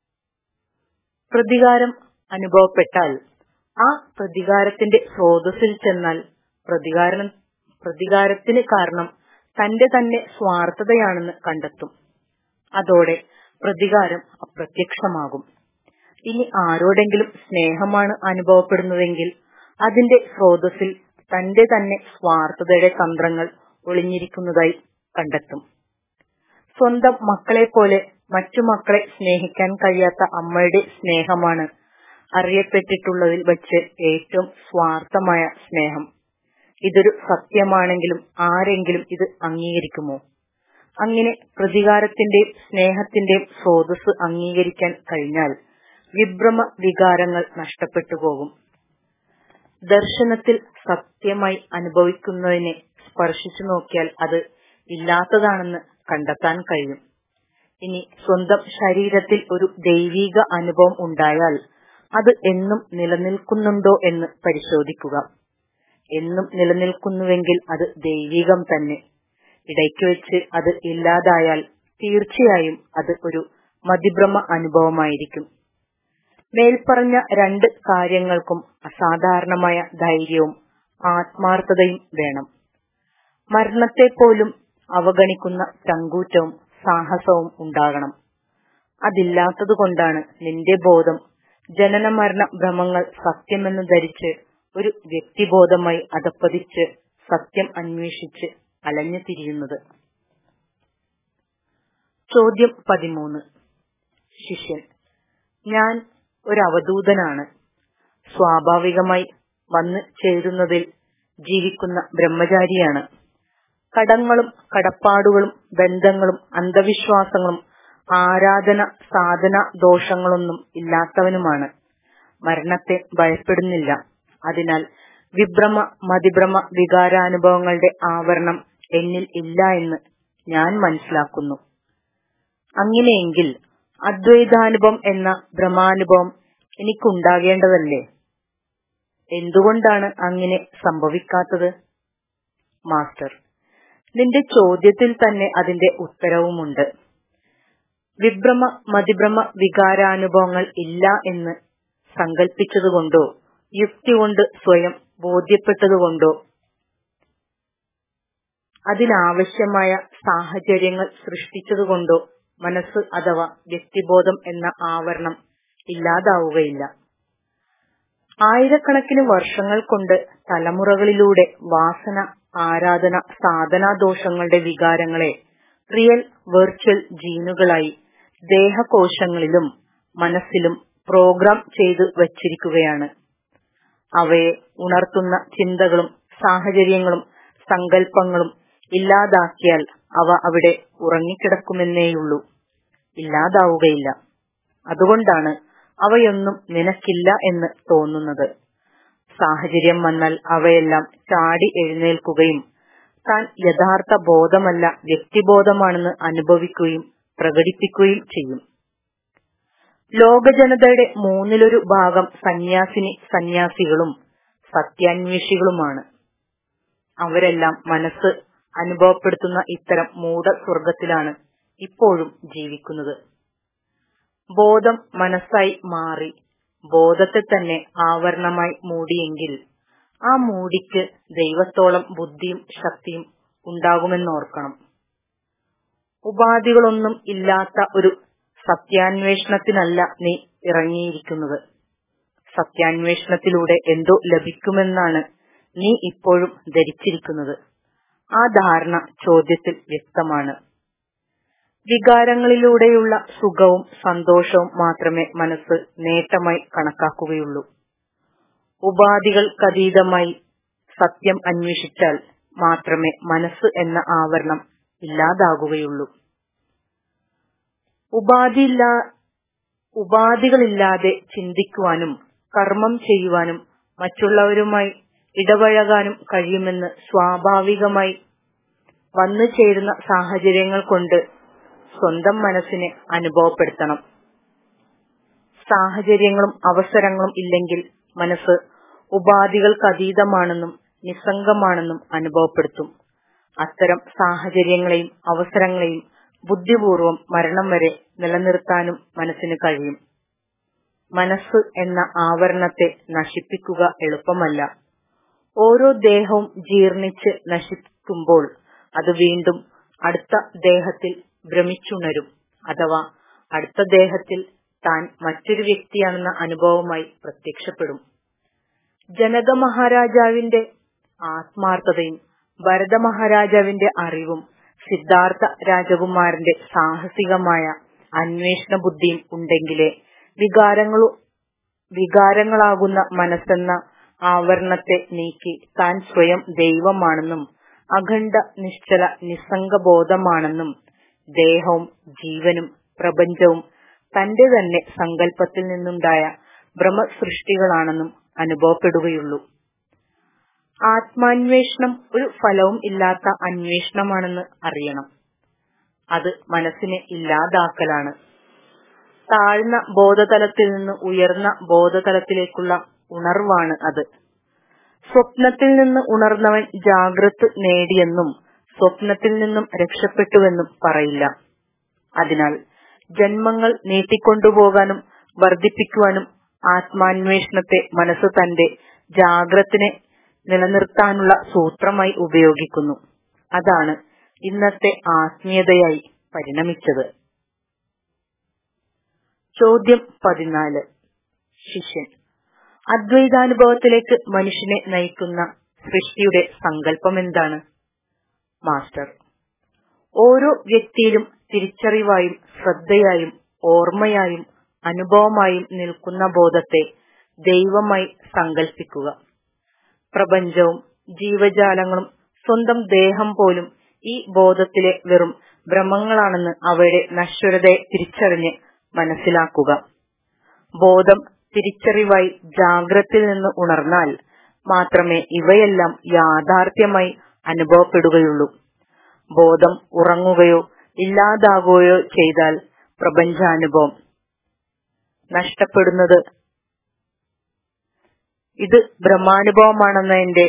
പ്രതികാരം അനുഭവപ്പെട്ടാൽ ആ പ്രതികാരത്തിന്റെ സ്രോതസ്സിൽ ചെന്നാൽ പ്രതികാരം പ്രതികാരത്തിന് കാരണം തന്റെ തന്നെ സ്വാർത്ഥതയാണെന്ന് കണ്ടെത്തും അതോടെ പ്രതികാരം അപ്രത്യക്ഷമാകും ഇനി ആരോടെങ്കിലും സ്നേഹമാണ് അനുഭവപ്പെടുന്നതെങ്കിൽ അതിന്റെ സ്രോതസ്സിൽ തന്റെ തന്നെ സ്വാർത്ഥതയുടെ തന്ത്രങ്ങൾ ഒളിഞ്ഞിരിക്കുന്നതായി കണ്ടെത്തും സ്വന്തം മക്കളെ പോലെ മറ്റു മക്കളെ സ്നേഹിക്കാൻ കഴിയാത്ത അമ്മയുടെ സ്നേഹമാണ് അറിയപ്പെട്ടിട്ടുള്ളതിൽ വച്ച് ഏറ്റവും സ്വാർത്ഥമായ സ്നേഹം ഇതൊരു സത്യമാണെങ്കിലും ആരെങ്കിലും ഇത് അംഗീകരിക്കുമോ അങ്ങനെ പ്രതികാരത്തിന്റെയും സ്നേഹത്തിന്റെയും സ്രോതസ് അംഗീകരിക്കാൻ കഴിഞ്ഞാൽ വിഭ്രമ വികാരങ്ങൾ നഷ്ടപ്പെട്ടു പോകും ദർശനത്തിൽ സത്യമായി അനുഭവിക്കുന്നതിനെ സ്പർശിച്ചു നോക്കിയാൽ അത് ഇല്ലാത്തതാണെന്ന് കണ്ടെത്താൻ കഴിയും ഇനി സ്വന്തം ശരീരത്തിൽ ഒരു ദൈവീക അനുഭവം ഉണ്ടായാൽ അത് എന്നും നിലനിൽക്കുന്നുണ്ടോ എന്ന് പരിശോധിക്കുക എന്നും നിലനിൽക്കുന്നുവെങ്കിൽ അത് ദൈവികം തന്നെ ഇടയ്ക്ക് വെച്ച് അത് ഇല്ലാതായാൽ തീർച്ചയായും അത് ഒരു മതിഭ്രമ അനുഭവമായിരിക്കും മേൽപ്പറഞ്ഞ രണ്ട് കാര്യങ്ങൾക്കും അസാധാരണമായ ധൈര്യവും ആത്മാർത്ഥതയും വേണം മരണത്തെ പോലും അവഗണിക്കുന്ന ചങ്കൂറ്റവും സാഹസവും ഉണ്ടാകണം അതില്ലാത്തതുകൊണ്ടാണ് നിന്റെ ബോധം ജനന മരണ ഭ്രമങ്ങൾ സത്യമെന്ന് ധരിച്ച് ഒരു വ്യക്തിബോധമായി അധപ്പതിച്ച് സത്യം അന്വേഷിച്ച് അലഞ്ഞു തിരിയുന്നത് ചോദ്യം പതിമൂന്ന് ശിഷ്യൻ ഞാൻ ഒരു അവധൂതനാണ് സ്വാഭാവികമായി വന്ന് ചേരുന്നതിൽ ജീവിക്കുന്ന ബ്രഹ്മചാരിയാണ് കടങ്ങളും കടപ്പാടുകളും ബന്ധങ്ങളും അന്ധവിശ്വാസങ്ങളും ആരാധന സാധന ദോഷങ്ങളൊന്നും ഇല്ലാത്തവനുമാണ് മരണത്തെ ഭയപ്പെടുന്നില്ല അതിനാൽ വിഭ്രമ മതിഭ്രമ വികാരാനുഭവങ്ങളുടെ ആവരണം എന്നിൽ ഇല്ല എന്ന് ഞാൻ മനസ്സിലാക്കുന്നു അങ്ങനെയെങ്കിൽ അദ്വൈതാനുഭവം എന്ന ഭ്രമാനുഭവം എനിക്കുണ്ടാകേണ്ടതല്ലേ എന്തുകൊണ്ടാണ് അങ്ങനെ സംഭവിക്കാത്തത് മാസ്റ്റർ നിന്റെ ചോദ്യത്തിൽ തന്നെ അതിന്റെ ഉത്തരവുമുണ്ട് വിഭ്രമ മതിഭ്രമ വികാരാനുഭവങ്ങൾ ഇല്ല എന്ന് സങ്കല്പിച്ചതുകൊണ്ടോ യുക്തി കൊണ്ട് സ്വയം ബോധ്യപ്പെട്ടതുകൊണ്ടോ അതിനാവശ്യമായ സാഹചര്യങ്ങൾ സൃഷ്ടിച്ചതുകൊണ്ടോ മനസ്സ് അഥവാ വ്യക്തിബോധം എന്ന ആവരണം ഇല്ലാതാവുകയില്ല ആയിരക്കണക്കിന് വർഷങ്ങൾ കൊണ്ട് തലമുറകളിലൂടെ വാസന ആരാധന സാധനാദോഷങ്ങളുടെ വികാരങ്ങളെ റിയൽ വെർച്വൽ ജീനുകളായി ദേഹകോശങ്ങളിലും മനസ്സിലും പ്രോഗ്രാം ചെയ്തു വച്ചിരിക്കുകയാണ് അവയെ ഉണർത്തുന്ന ചിന്തകളും സാഹചര്യങ്ങളും സങ്കല്പങ്ങളും ഇല്ലാതാക്കിയാൽ അവ അവിടെ ഉറങ്ങിക്കിടക്കുമെന്നേയുള്ളൂ ഇല്ലാതാവുകയില്ല അതുകൊണ്ടാണ് അവയൊന്നും നിനക്കില്ല എന്ന് തോന്നുന്നത് സാഹചര്യം വന്നാൽ അവയെല്ലാം ചാടി എഴുന്നേൽക്കുകയും താൻ യഥാർത്ഥ ബോധമല്ല വ്യക്തിബോധമാണെന്ന് അനുഭവിക്കുകയും പ്രകടിപ്പിക്കുകയും ചെയ്യും ലോകജനതയുടെ മൂന്നിലൊരു ഭാഗം സന്യാസിനി സന്യാസികളും സത്യാന്വേഷികളുമാണ് അവരെല്ലാം മനസ്സ് അനുഭവപ്പെടുത്തുന്ന ഇത്തരം മൂഢ സ്വർഗത്തിലാണ് ഇപ്പോഴും ജീവിക്കുന്നത് ബോധം മനസ്സായി മാറി ബോധത്തെ തന്നെ ആവരണമായി മൂടിയെങ്കിൽ ആ മൂടിക്ക് ദൈവത്തോളം ബുദ്ധിയും ശക്തിയും ഉണ്ടാകുമെന്നോർക്കണം ഉപാധികളൊന്നും ഇല്ലാത്ത ഒരു സത്യാന്വേഷണത്തിനല്ല നീ ഇറങ്ങിയിരിക്കുന്നത് സത്യാന്വേഷണത്തിലൂടെ എന്തോ ലഭിക്കുമെന്നാണ് നീ ഇപ്പോഴും ധരിച്ചിരിക്കുന്നത് ആ ധാരണ ചോദ്യത്തിൽ വ്യക്തമാണ് വികാരങ്ങളിലൂടെയുള്ള സുഖവും സന്തോഷവും മാത്രമേ മനസ്സ് നേട്ടമായി കണക്കാക്കുകയുള്ളൂ ഉപാധികൾക്കതീതമായി സത്യം അന്വേഷിച്ചാൽ മാത്രമേ മനസ്സ് എന്ന ആവരണം ഇല്ലാതാകുകയുള്ളൂ ഉപാധിയില്ല ഉപാധികളില്ലാതെ ചിന്തിക്കുവാനും കർമ്മം ചെയ്യുവാനും മറ്റുള്ളവരുമായി ഇടപഴകാനും കഴിയുമെന്ന് സ്വാഭാവികമായി വന്നു ചേരുന്ന സാഹചര്യങ്ങൾ കൊണ്ട് സ്വന്തം മനസ്സിനെ അനുഭവപ്പെടുത്തണം സാഹചര്യങ്ങളും അവസരങ്ങളും ഇല്ലെങ്കിൽ മനസ്സ് ഉപാധികൾക്കതീതമാണെന്നും നിസ്സംഗമാണെന്നും അനുഭവപ്പെടുത്തും അത്തരം സാഹചര്യങ്ങളെയും അവസരങ്ങളെയും ബുദ്ധിപൂർവം മരണം വരെ നിലനിർത്താനും മനസ്സിന് കഴിയും മനസ്സ് എന്ന ആവരണത്തെ നശിപ്പിക്കുക എളുപ്പമല്ല ഓരോ ദേഹവും ജീർണിച്ച് നശിക്കുമ്പോൾ അത് വീണ്ടും അടുത്ത ദേഹത്തിൽ ഭ്രമിച്ചുണരും അഥവാ അടുത്ത ദേഹത്തിൽ താൻ മറ്റൊരു വ്യക്തിയാണെന്ന അനുഭവമായി പ്രത്യക്ഷപ്പെടും ജനക മഹാരാജാവിന്റെ ആത്മാർത്ഥതയും ഭരത മഹാരാജാവിന്റെ അറിവും സിദ്ധാർത്ഥ രാജകുമാരന്റെ സാഹസികമായ അന്വേഷണ ബുദ്ധിയും ഉണ്ടെങ്കിലേ വികാരങ്ങളു വികാരങ്ങളാകുന്ന മനസ്സെന്ന ആവരണത്തെ നീക്കി താൻ സ്വയം ദൈവമാണെന്നും അഖണ്ഡ നിശ്ചല നിസ്സംഗബോധമാണെന്നും ദേഹവും ജീവനും പ്രപഞ്ചവും തന്റെ തന്നെ സങ്കല്പത്തിൽ നിന്നുണ്ടായ ഭ്രമസൃഷ്ടികളാണെന്നും അനുഭവപ്പെടുകയുള്ളൂ ആത്മാന്വേഷണം ഒരു ഫലവും ഇല്ലാത്ത അന്വേഷണമാണെന്ന് അറിയണം അത് മനസ്സിനെ ഇല്ലാതാക്കലാണ് താഴ്ന്ന ബോധതലത്തിൽ നിന്ന് ഉയർന്ന ബോധതലത്തിലേക്കുള്ള ഉണർവാണ് അത് സ്വപ്നത്തിൽ നിന്ന് ഉണർന്നവൻ ജാഗ്രത് നേടിയെന്നും സ്വപ്നത്തിൽ നിന്നും രക്ഷപ്പെട്ടുവെന്നും പറയില്ല അതിനാൽ ജന്മങ്ങൾ നീട്ടിക്കൊണ്ടുപോകാനും വർദ്ധിപ്പിക്കുവാനും ആത്മാന്വേഷണത്തെ മനസ്സ് തന്റെ ജാഗ്രത്തിനെ നിലനിർത്താനുള്ള സൂത്രമായി ഉപയോഗിക്കുന്നു അതാണ് ഇന്നത്തെ ആത്മീയതയായി പരിണമിച്ചത് ചോദ്യം പതിനാല് ശിഷ്യൻ അദ്വൈതാനുഭവത്തിലേക്ക് മനുഷ്യനെ നയിക്കുന്ന സൃഷ്ടിയുടെ സങ്കല്പം എന്താണ് മാസ്റ്റർ ഓരോ വ്യക്തിയിലും തിരിച്ചറിവായും ശ്രദ്ധയായും ഓർമ്മയായും അനുഭവമായും നിൽക്കുന്ന ബോധത്തെ ദൈവമായി സങ്കല്പിക്കുക പ്രപഞ്ചവും ജീവജാലങ്ങളും സ്വന്തം ദേഹം പോലും ഈ ബോധത്തിലെ വെറും ഭ്രമങ്ങളാണെന്ന് അവയുടെ നശ്വരതയെ തിരിച്ചറിഞ്ഞ് മനസ്സിലാക്കുക ബോധം തിരിച്ചറിവായി ജാഗ്രത്തിൽ നിന്ന് ഉണർന്നാൽ മാത്രമേ ഇവയെല്ലാം യാഥാർത്ഥ്യമായി അനുഭവപ്പെടുകയുള്ളൂ ബോധം ഉറങ്ങുകയോ ഇല്ലാതാകുകയോ ചെയ്താൽ പ്രപഞ്ചാനുഭവം നഷ്ടപ്പെടുന്നത് ഇത് ബ്രഹ്മാനുഭവമാണെന്നതിന്റെ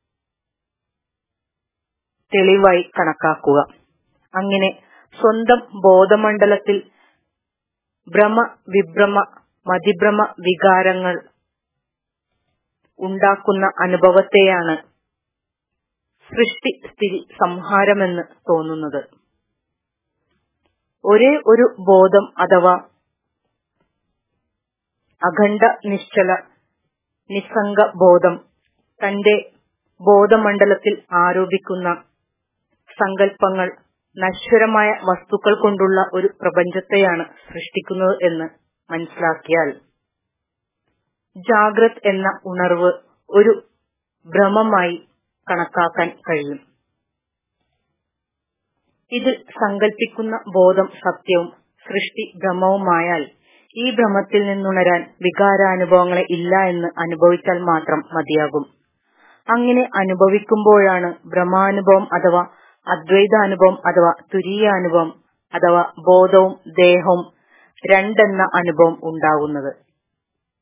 തെളിവായി കണക്കാക്കുക അങ്ങനെ സ്വന്തം ബോധമണ്ഡലത്തിൽ ഭ്രമ വിഭ്രമ മതിഭ്രമ വികാരങ്ങൾ ഉണ്ടാക്കുന്ന അനുഭവത്തെയാണ് സൃഷ്ടി സ്ഥിതി സംഹാരമെന്ന് തോന്നുന്നത് ഒരേ ഒരു ബോധം അഥവാ അഖണ്ഡ നിശ്ചല നിസ്സംഗ ബോധം തന്റെ ബോധമണ്ഡലത്തിൽ ആരോപിക്കുന്ന സങ്കല്പങ്ങൾ നശ്വരമായ വസ്തുക്കൾ കൊണ്ടുള്ള ഒരു പ്രപഞ്ചത്തെയാണ് സൃഷ്ടിക്കുന്നത് എന്ന് മനസ്സിലാക്കിയാൽ ജാഗ്രത് എന്ന ഉണർവ് ഒരു ഭ്രമമായി കണക്കാക്കാൻ കഴിയും ഇത് സങ്കല്പിക്കുന്ന ബോധം സത്യവും സൃഷ്ടി ഭ്രമവുമായാൽ ഈ ഭ്രമത്തിൽ നിന്നുണരാൻ വികാരാനുഭവങ്ങളെ ഇല്ല എന്ന് അനുഭവിച്ചാൽ മാത്രം മതിയാകും അങ്ങനെ അനുഭവിക്കുമ്പോഴാണ് ഭ്രമാനുഭവം അഥവാ അദ്വൈതാനുഭവം അഥവാ തുരീയാനുഭവം അഥവാ ബോധവും ദേഹവും രണ്ടെന്ന അനുഭവം ഉണ്ടാകുന്നത്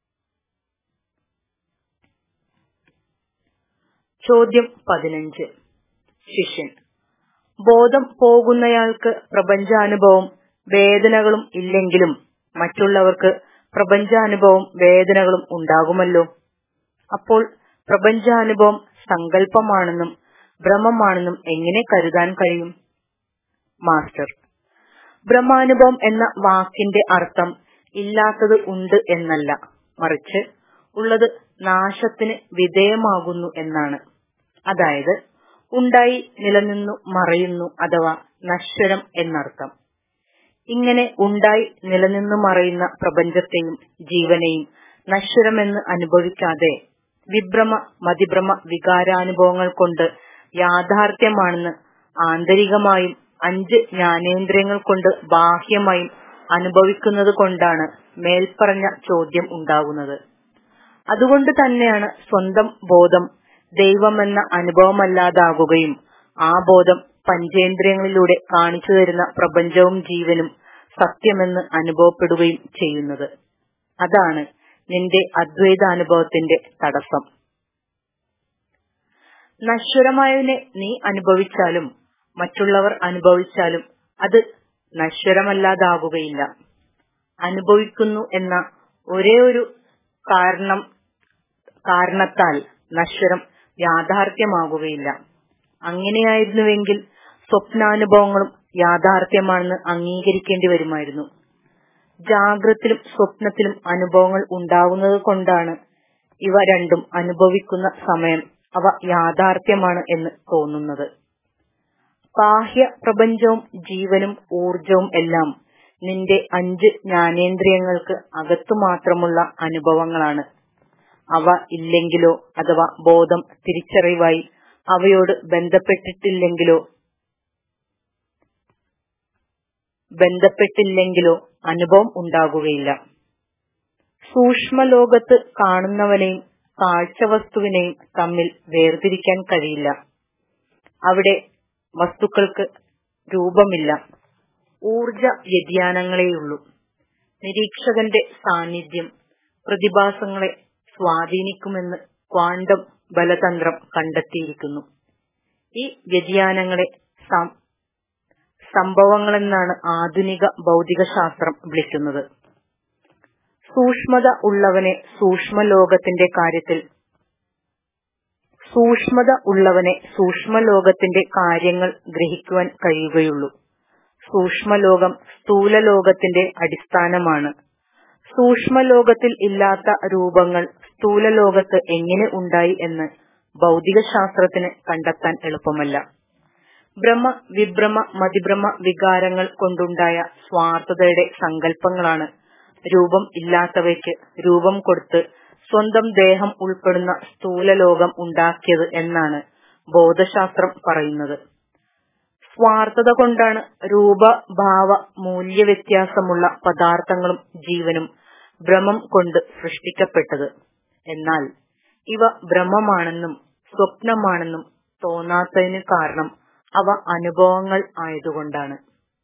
ചോദ്യം പതിനഞ്ച് ശിഷ്യൻ ബോധം പോകുന്നയാൾക്ക് പ്രപഞ്ചാനുഭവം വേദനകളും ഇല്ലെങ്കിലും മറ്റുള്ളവർക്ക് പ്രപഞ്ചാനുഭവം വേദനകളും ഉണ്ടാകുമല്ലോ അപ്പോൾ പ്രപഞ്ചാനുഭവം സങ്കല്പമാണെന്നും ഭ്രമമാണെന്നും എങ്ങനെ കരുതാൻ കഴിയും മാസ്റ്റർ ബ്രഹ്മാനുഭവം എന്ന വാക്കിന്റെ അർത്ഥം ഇല്ലാത്തത് ഉണ്ട് എന്നല്ല മറിച്ച് ഉള്ളത് നാശത്തിന് വിധേയമാകുന്നു എന്നാണ് അതായത് ഉണ്ടായി നിലനിന്നു മറയുന്നു അഥവാ നശ്വരം എന്നർത്ഥം ഇങ്ങനെ ഉണ്ടായി നിലനിന്നു മറയുന്ന പ്രപഞ്ചത്തെയും ജീവനെയും നശ്വരമെന്ന് അനുഭവിക്കാതെ വിഭ്രമ മതിഭ്രമ വികാരാനുഭവങ്ങൾ കൊണ്ട് യാഥാർത്ഥ്യമാണെന്ന് ആന്തരികമായും അഞ്ച് ജ്ഞാനേന്ദ്രിയങ്ങൾ കൊണ്ട് ബാഹ്യമായും അനുഭവിക്കുന്നത് കൊണ്ടാണ് മേൽപ്പറഞ്ഞ ചോദ്യം ഉണ്ടാകുന്നത് അതുകൊണ്ട് തന്നെയാണ് സ്വന്തം ബോധം ദൈവമെന്ന അനുഭവമല്ലാതാകുകയും ആ ബോധം പഞ്ചേന്ദ്രിയങ്ങളിലൂടെ കാണിച്ചു തരുന്ന പ്രപഞ്ചവും ജീവനും സത്യമെന്ന് അനുഭവപ്പെടുകയും ചെയ്യുന്നത് അതാണ് നിന്റെ അദ്വൈതാനുഭവത്തിന്റെ തടസ്സം നശ്വരമായതിനെ നീ അനുഭവിച്ചാലും മറ്റുള്ളവർ അനുഭവിച്ചാലും അത് നശ്വരമല്ലാതാകുകയില്ല അനുഭവിക്കുന്നു എന്ന ഒരേ ഒരു കാരണം കാരണത്താൽ നശ്വരം യാഥാർത്ഥ്യമാകുകയില്ല അങ്ങനെയായിരുന്നുവെങ്കിൽ സ്വപ്നാനുഭവങ്ങളും യാഥാർത്ഥ്യമാണെന്ന് അംഗീകരിക്കേണ്ടി വരുമായിരുന്നു ജാഗ്രത്തിലും സ്വപ്നത്തിലും അനുഭവങ്ങൾ ഉണ്ടാകുന്നത് കൊണ്ടാണ് ഇവ രണ്ടും അനുഭവിക്കുന്ന സമയം അവ യാഥാർത്ഥ്യമാണ് എന്ന് തോന്നുന്നത് ബാഹ്യ പ്രപഞ്ചവും ജീവനും ഊർജവും എല്ലാം നിന്റെ അഞ്ച് ജ്ഞാനേന്ദ്രിയങ്ങൾക്ക് അകത്തു മാത്രമുള്ള അനുഭവങ്ങളാണ് അവ ഇല്ലെങ്കിലോ അഥവാ ബോധം തിരിച്ചറിവായി അവയോട് ബന്ധപ്പെട്ടിട്ടില്ലെങ്കിലോ ബന്ധപ്പെട്ടില്ലെങ്കിലോ അനുഭവം ഉണ്ടാകുകയില്ല സൂക്ഷ്മലോകത്ത് കാണുന്നവനെയും കാഴ്ചവസ്തുവിനെയും തമ്മിൽ വേർതിരിക്കാൻ കഴിയില്ല അവിടെ വസ്തുക്കൾക്ക് രൂപമില്ല ഊർജ വ്യതിയാനങ്ങളെയുള്ളൂ നിരീക്ഷകന്റെ സാന്നിധ്യം പ്രതിഭാസങ്ങളെ സ്വാധീനിക്കുമെന്ന് ക്വാണ്ടം ബലതന്ത്രം കണ്ടെത്തിയിരിക്കുന്നു ഈ വ്യതിയാനങ്ങളെ സംഭവങ്ങളെന്നാണ് ആധുനിക ഭൗതികശാസ്ത്രം വിളിക്കുന്നത് സൂക്ഷ്മത ഉള്ളവനെ സൂക്ഷ്മലോകത്തിന്റെ കാര്യത്തിൽ സൂക്ഷ്മത ഉള്ളവനെ സൂക്ഷ്മലോകത്തിന്റെ കാര്യങ്ങൾ ഗ്രഹിക്കുവാൻ കഴിയുകയുള്ളൂ സൂക്ഷ്മലോകം സ്ഥൂലലോകത്തിന്റെ അടിസ്ഥാനമാണ് സൂക്ഷ്മലോകത്തിൽ ഇല്ലാത്ത രൂപങ്ങൾ സ്ഥൂലലോകത്ത് എങ്ങനെ ഉണ്ടായി എന്ന് ഭൗതികശാസ്ത്രത്തിന് കണ്ടെത്താൻ എളുപ്പമല്ല ഭ്രമ വിഭ്രമ മതിഭ്രമ വികാരങ്ങൾ കൊണ്ടുണ്ടായ സ്വാർത്ഥതയുടെ സങ്കല്പങ്ങളാണ് രൂപം ഇല്ലാത്തവയ്ക്ക് രൂപം കൊടുത്ത് സ്വന്തം ദേഹം ഉൾപ്പെടുന്ന സ്ഥൂലലോകം ഉണ്ടാക്കിയത് എന്നാണ് ബോധശാസ്ത്രം പറയുന്നത് സ്വാർത്ഥത കൊണ്ടാണ് രൂപഭാവ മൂല്യവ്യത്യാസമുള്ള പദാർത്ഥങ്ങളും ജീവനും ഭ്രമം കൊണ്ട് സൃഷ്ടിക്കപ്പെട്ടത് എന്നാൽ ഇവ ഭ്രമമാണെന്നും സ്വപ്നമാണെന്നും തോന്നാത്തതിന് കാരണം അവ അനുഭവങ്ങൾ ആയതുകൊണ്ടാണ്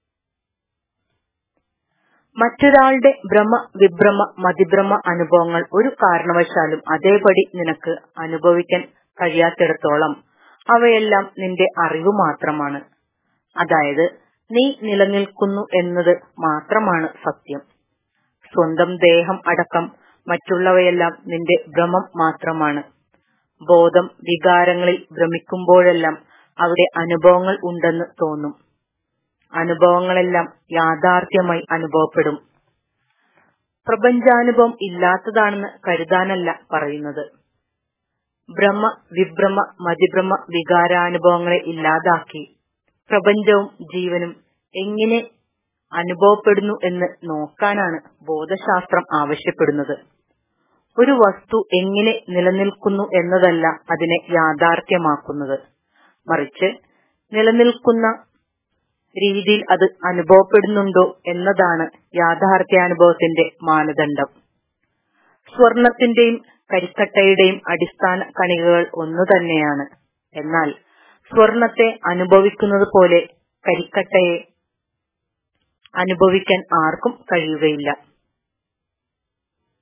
മറ്റൊരാളുടെ ഭ്രമ വിഭ്രമ മതിഭ്രമ അനുഭവങ്ങൾ ഒരു കാരണവശാലും അതേപടി നിനക്ക് അനുഭവിക്കാൻ കഴിയാത്തിടത്തോളം അവയെല്ലാം നിന്റെ അറിവ് മാത്രമാണ് അതായത് നീ നിലനിൽക്കുന്നു എന്നത് മാത്രമാണ് സത്യം സ്വന്തം ദേഹം അടക്കം മറ്റുള്ളവയെല്ലാം നിന്റെ ഭ്രമം മാത്രമാണ് ബോധം വികാരങ്ങളിൽ ഭ്രമിക്കുമ്പോഴെല്ലാം അവിടെ അനുഭവങ്ങൾ ഉണ്ടെന്ന് തോന്നും അനുഭവങ്ങളെല്ലാം യാഥാർത്ഥ്യമായി അനുഭവപ്പെടും പ്രപഞ്ചാനുഭവം ഇല്ലാത്തതാണെന്ന് കരുതാനല്ല പറയുന്നത് ഭ്രമ വിഭ്രമ മതിഭ്രമ വികാരാനുഭവങ്ങളെ ഇല്ലാതാക്കി പ്രപഞ്ചവും ജീവനും എങ്ങനെ അനുഭവപ്പെടുന്നു എന്ന് നോക്കാനാണ് ബോധശാസ്ത്രം ആവശ്യപ്പെടുന്നത് ഒരു വസ്തു എങ്ങനെ നിലനിൽക്കുന്നു എന്നതല്ല അതിനെ യാഥാർത്ഥ്യമാക്കുന്നത് മറിച്ച് നിലനിൽക്കുന്ന രീതിയിൽ അത് അനുഭവപ്പെടുന്നുണ്ടോ എന്നതാണ് യാഥാർത്ഥ്യാനുഭവത്തിന്റെ മാനദണ്ഡം സ്വർണത്തിന്റെയും കരിക്കട്ടയുടെയും അടിസ്ഥാന കണികകൾ ഒന്നു തന്നെയാണ് എന്നാൽ സ്വർണത്തെ അനുഭവിക്കുന്നത് പോലെ കരിക്കട്ടയെ അനുഭവിക്കാൻ ആർക്കും കഴിയുകയില്ല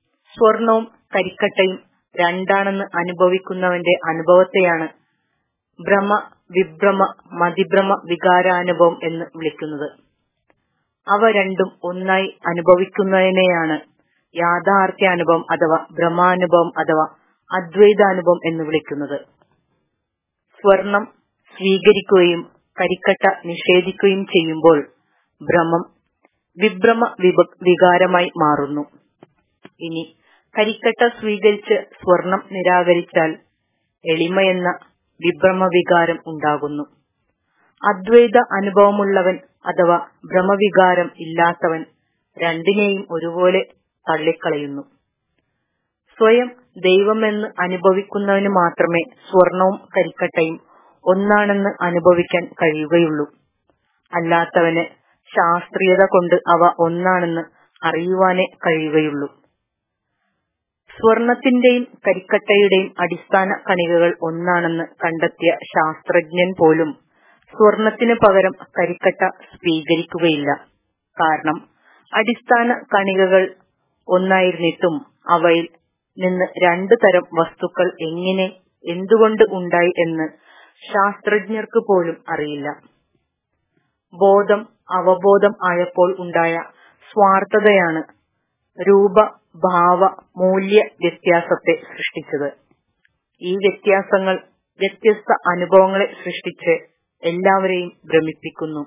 സ്വർണവും കരിക്കട്ടയും രണ്ടാണെന്ന് അനുഭവിക്കുന്നവന്റെ അനുഭവത്തെയാണ് ഭ്രമ വിഭ്രമ മതിഭ്രമ വികാരാനുഭവം എന്ന് വിളിക്കുന്നത് അവ രണ്ടും ഒന്നായി അനുഭവിക്കുന്നതിനെയാണ് യാഥാർത്ഥ്യാനുഭവം അഥവാ ഭ്രമാനുഭവം അഥവാ അദ്വൈതാനുഭവം എന്ന് വിളിക്കുന്നത് സ്വർണം സ്വീകരിക്കുകയും കരിക്കട്ട നിഷേധിക്കുകയും ചെയ്യുമ്പോൾ ഭ്രമം വിഭ്രമ വിഭ- വികാരമായി മാറുന്നു ഇനി കരിക്കട്ട സ്വീകരിച്ച് സ്വർണം നിരാകരിച്ചാൽ എളിമയെന്ന വിഭ്രമ വികാരം ഉണ്ടാകുന്നു അദ്വൈത അനുഭവമുള്ളവൻ അഥവാ ഭ്രമവികാരം ഇല്ലാത്തവൻ രണ്ടിനെയും ഒരുപോലെ തള്ളിക്കളയുന്നു സ്വയം ദൈവമെന്ന് അനുഭവിക്കുന്നവന് മാത്രമേ സ്വർണവും കരിക്കട്ടയും ഒന്നാണെന്ന് അനുഭവിക്കാൻ കഴിയുകയുള്ളൂ അല്ലാത്തവന് ശാസ്ത്രീയത കൊണ്ട് അവ ഒന്നാണെന്ന് അറിയുവാനേ കഴിയുകയുള്ളൂ സ്വർണത്തിന്റെയും കരിക്കട്ടയുടെയും അടിസ്ഥാന കണികകൾ ഒന്നാണെന്ന് കണ്ടെത്തിയ ശാസ്ത്രജ്ഞൻ പോലും സ്വർണത്തിന് പകരം കരിക്കട്ട സ്വീകരിക്കുകയില്ല കാരണം അടിസ്ഥാന കണികകൾ ഒന്നായിരുന്നിട്ടും അവയിൽ നിന്ന് രണ്ടു തരം വസ്തുക്കൾ എങ്ങനെ എന്തുകൊണ്ട് ഉണ്ടായി എന്ന് ശാസ്ത്രജ്ഞർക്ക് പോലും അറിയില്ല ബോധം അവബോധം ആയപ്പോൾ ഉണ്ടായ സ്വാർത്ഥതയാണ് രൂപ ഭാവ മൂല്യ വ്യത്യാസത്തെ സൃഷ്ടിച്ചത് ഈ വ്യത്യാസങ്ങൾ വ്യത്യസ്ത അനുഭവങ്ങളെ സൃഷ്ടിച്ച് എല്ലാവരെയും ഭ്രമിപ്പിക്കുന്നു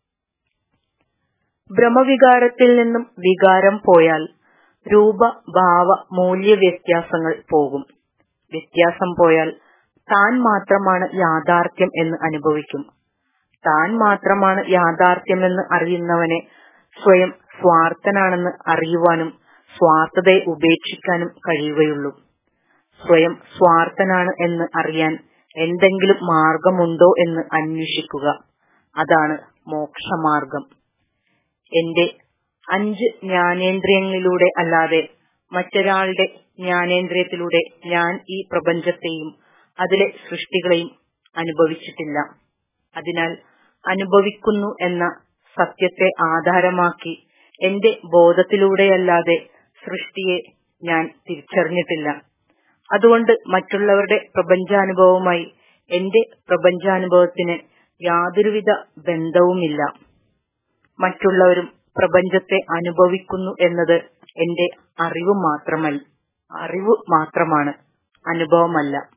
ഭ്രമവികാരത്തിൽ നിന്നും വികാരം പോയാൽ രൂപ ഭാവ മൂല്യ വ്യത്യാസങ്ങൾ പോകും വ്യത്യാസം പോയാൽ താൻ മാത്രമാണ് യാഥാർത്ഥ്യം എന്ന് അനുഭവിക്കും താൻ മാത്രമാണ് യാഥാർത്ഥ്യമെന്ന് അറിയുന്നവനെ സ്വയം സ്വാർത്ഥനാണെന്ന് അറിയുവാനും സ്വാർത്ഥതയെ ഉപേക്ഷിക്കാനും കഴിയുകയുള്ളൂ സ്വയം സ്വാർത്ഥനാണ് എന്ന് അറിയാൻ എന്തെങ്കിലും മാർഗമുണ്ടോ എന്ന് അന്വേഷിക്കുക അതാണ് മോക്ഷമാർഗം എന്റെ അഞ്ച് ജ്ഞാനേന്ദ്രിയങ്ങളിലൂടെ അല്ലാതെ മറ്റൊരാളുടെ ജ്ഞാനേന്ദ്രിയത്തിലൂടെ ഞാൻ ഈ പ്രപഞ്ചത്തെയും അതിലെ സൃഷ്ടികളെയും അനുഭവിച്ചിട്ടില്ല അതിനാൽ അനുഭവിക്കുന്നു എന്ന സത്യത്തെ ആധാരമാക്കി എന്റെ ബോധത്തിലൂടെയല്ലാതെ സൃഷ്ടിയെ ഞാൻ തിരിച്ചറിഞ്ഞിട്ടില്ല അതുകൊണ്ട് മറ്റുള്ളവരുടെ പ്രപഞ്ചാനുഭവവുമായി എന്റെ പ്രപഞ്ചാനുഭവത്തിന് യാതൊരുവിധ ബന്ധവുമില്ല മറ്റുള്ളവരും പ്രപഞ്ചത്തെ അനുഭവിക്കുന്നു എന്നത് എന്റെ അറിവ് മാത്രമല്ല അറിവ് മാത്രമാണ് അനുഭവമല്ല